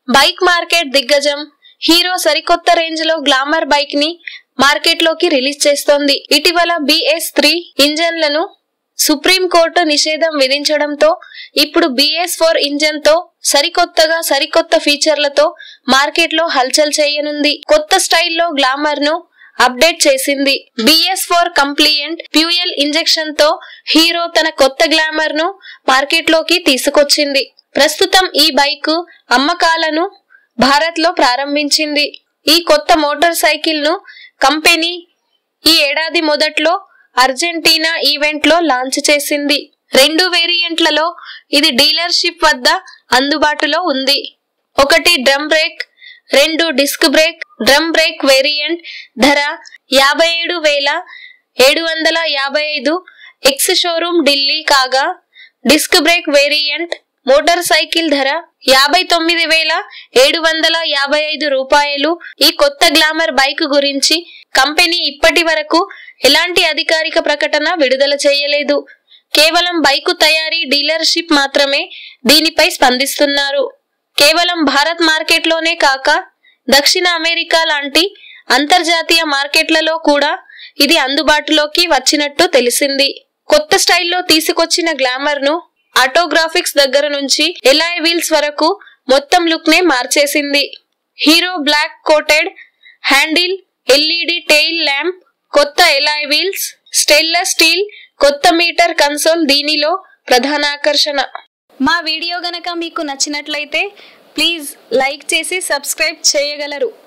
bike market దిగ్గజం హీరో సరికొత్త range లో గ్లామర్ బైక్ ని మార్కెట్ లోకి రిలీజ్ చేస్తోంది ఇటీవల బిఎస్ త్రీ ఇంజన్లను సుప్రీం కోర్టు నిషేధం విధించడంతో ఇప్పుడు బిఎస్ ఫోర్ ఇంజన్ తో సరికొత్తగా సరికొత్త ఫీచర్లతో మార్కెట్ లో హల్చల్ చేయనుంది కొత్త స్టైల్లో గ్లామర్ ను అప్డేట్ చేసింది BS four compliant fuel injection తో హీరో తన కొత్త గ్లామర్ ను మార్కెట్ లోకి తీసుకొచ్చింది ప్రస్తుతం ఈ బైక్ అమ్మకాలను భారత్ లో ప్రారంభించింది ఈ కొత్త మోటార్ సైకిల్ ను కంపెనీ ఈ ఏడాది మొదట్లో అర్జెంటీనా ఈవెంట్ లో లాంచ్ చేసింది రెండు వేరియంట్లలో ఇది డీలర్షిప్ వద్ద అందుబాటులో ఉంది ఒకటి డ్రమ్ బ్రేక్ రెండు disc brake drum brake variant ధర యాభై ఏడు వేల ఏడు వందల యాభై ఐదు ఎక్స్ షోరూమ్ ఢిల్లీ కాగా disc brake variant motorcycle ధర యాభై తొమ్మిది వేల ఏడు వందల యాభై ఐదు రూపాయలు ఈ కొత్త గ్లామర్ బైక్ గురించి కంపెనీ ఇప్పటి వరకు ఎలాంటి అధికారిక ప్రకటన విడుదల చేయలేదు కేవలం బైకు తయారీ డీలర్షిప్ మాత్రమే దీనిపై స్పందిస్తున్నారు కేవలం భారత్ మార్కెట్లోనే కాక దక్షిణ అమెరికా లాంటి అంతర్జాతీయ మార్కెట్లలో కూడా ఇది అందుబాటులోకి వచ్చినట్టు తెలిసింది కొత్త స్టైల్లో తీసుకొచ్చిన గ్లామర్ ను ఆటోగ్రాఫిక్స్ దగ్గర నుంచి ఎలాయ్ వీల్స్ వరకు మొత్తం లుక్ నే మార్చేసింది Hero black coated handle LED tail lamp కొత్త ఎలాయ్ వీల్స్ స్టెయిన్లెస్ స్టీల్ కొత్త మీటర్ కన్సోల్ దీనిలో ప్రధాన ఆకర్షణ మా వీడియో గనక మీకు నచ్చినట్లయితే ప్లీజ్ లైక్ చేసి సబ్స్క్రైబ్ చేయగలరు